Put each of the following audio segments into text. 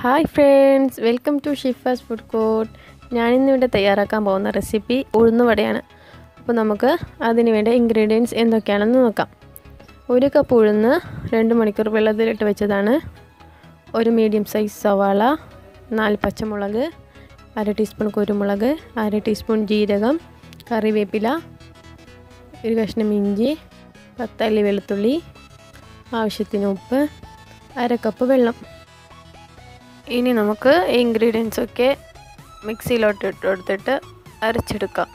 hi friends welcome to Shifas food court ഞാനിന്നിവിടെ തയ്യാറാക്കാൻ പോകുന്ന റെസിപ്പി ഉഴുന്നുവടയാണ് അപ്പോൾ നമുക്ക് അതിന് വേണ്ട ഇൻഗ്രീഡിയൻസ് എന്തൊക്കെയാണെന്ന് നോക്കാം ഒരു കപ്പ് ഉഴുന്ന് രണ്ട് മണിക്കൂർ വെള്ളത്തിലിട്ട് വെച്ചതാണ് ഒരു മീഡിയം സൈസ് സവാള നാല് പച്ചമുളക് അര ടീസ്പൂൺ കുരുമുളക് അര ടീസ്പൂൺ ജീരകം കറിവേപ്പില ഒരു കഷ്ണം ഇഞ്ചി പത്തല്ലി വെളുത്തുള്ളി ആവശ്യത്തിന് ഉപ്പ് അര കപ്പ് വെള്ളം ഇനി നമുക്ക് ഇൻഗ്രീഡിയൻസ് ഒക്കെ മിക്സിയിലോട്ട് ഇട്ട് കൊടുത്തിട്ട് അരച്ചെടുക്കാം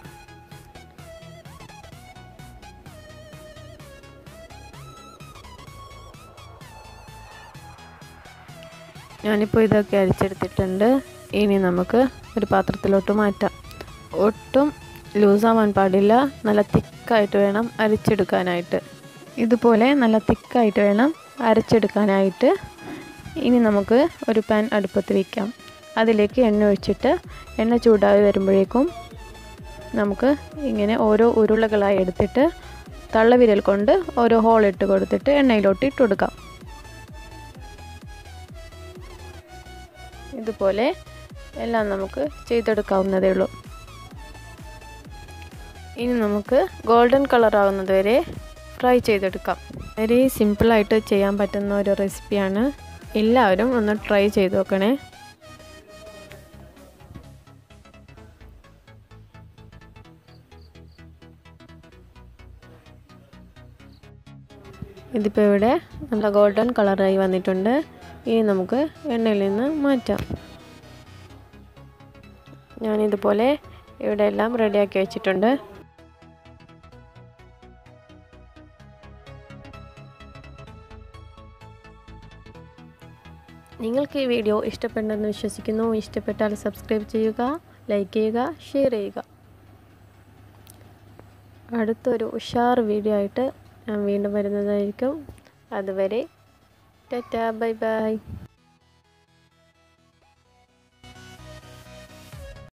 ഞാനിപ്പോൾ ഇതൊക്കെ അരിച്ചെടുത്തിട്ടുണ്ട് ഇനി നമുക്ക് ഒരു പാത്രത്തിലോട്ട് മാറ്റാം ഒട്ടും ലൂസാവാൻ പാടില്ല നല്ല തിക്കായിട്ട് വേണം അരച്ചെടുക്കാനായിട്ട് ഇതുപോലെ നല്ല തിക്കായിട്ട് വേണം അരച്ചെടുക്കാനായിട്ട് ഇനി നമുക്ക് ഒരു പാൻ അടുപ്പത്ത് വയ്ക്കാം അതിലേക്ക് എണ്ണ ഒഴിച്ചിട്ട് എണ്ണ ചൂടായി വരുമ്പോഴേക്കും നമുക്ക് ഇങ്ങനെ ഓരോ ഉരുളകളായി എടുത്തിട്ട് തള്ളവിരൽ കൊണ്ട് ഓരോ ഹോൾ ഇട്ട് കൊടുത്തിട്ട് എണ്ണയിലോട്ട് ഇട്ട് കൊടുക്കാം ഇതുപോലെ എല്ലാം നമുക്ക് ചെയ്തെടുക്കാവുന്നതേ ഉള്ളൂ ഇനി നമുക്ക് ഗോൾഡൻ കളർ ആകുന്നത് വരെ ഫ്രൈ ചെയ്തെടുക്കാം വളരെ സിമ്പിളായിട്ട് ചെയ്യാൻ പറ്റുന്ന ഒരു റെസിപ്പിയാണ് എല്ലാവരും ഒന്ന് ട്രൈ ചെയ്ത് നോക്കണേ ഇതിപ്പോൾ ഇവിടെ നല്ല ഗോൾഡൻ കളറായി വന്നിട്ടുണ്ട് ഇനി നമുക്ക് എണ്ണയിൽ നിന്ന് മാറ്റാം ഞാനിതുപോലെ ഇവിടെ എല്ലാം റെഡിയാക്കി വെച്ചിട്ടുണ്ട് നിങ്ങൾക്ക് ഈ വീഡിയോ ഇഷ്ടപ്പെട്ടെന്ന് വിശ്വസിക്കുന്നു ഇഷ്ടപ്പെട്ടാൽ സബ്സ്ക്രൈബ് ചെയ്യുക ലൈക്ക് ചെയ്യുക ഷെയർ ചെയ്യുക അടുത്തൊരു ഉഷാർ വീഡിയോ ആയിട്ട് ഞാൻ വീണ്ടും വരുന്നതായിരിക്കും അതുവരെ ടാറ്റാ ബൈ ബൈ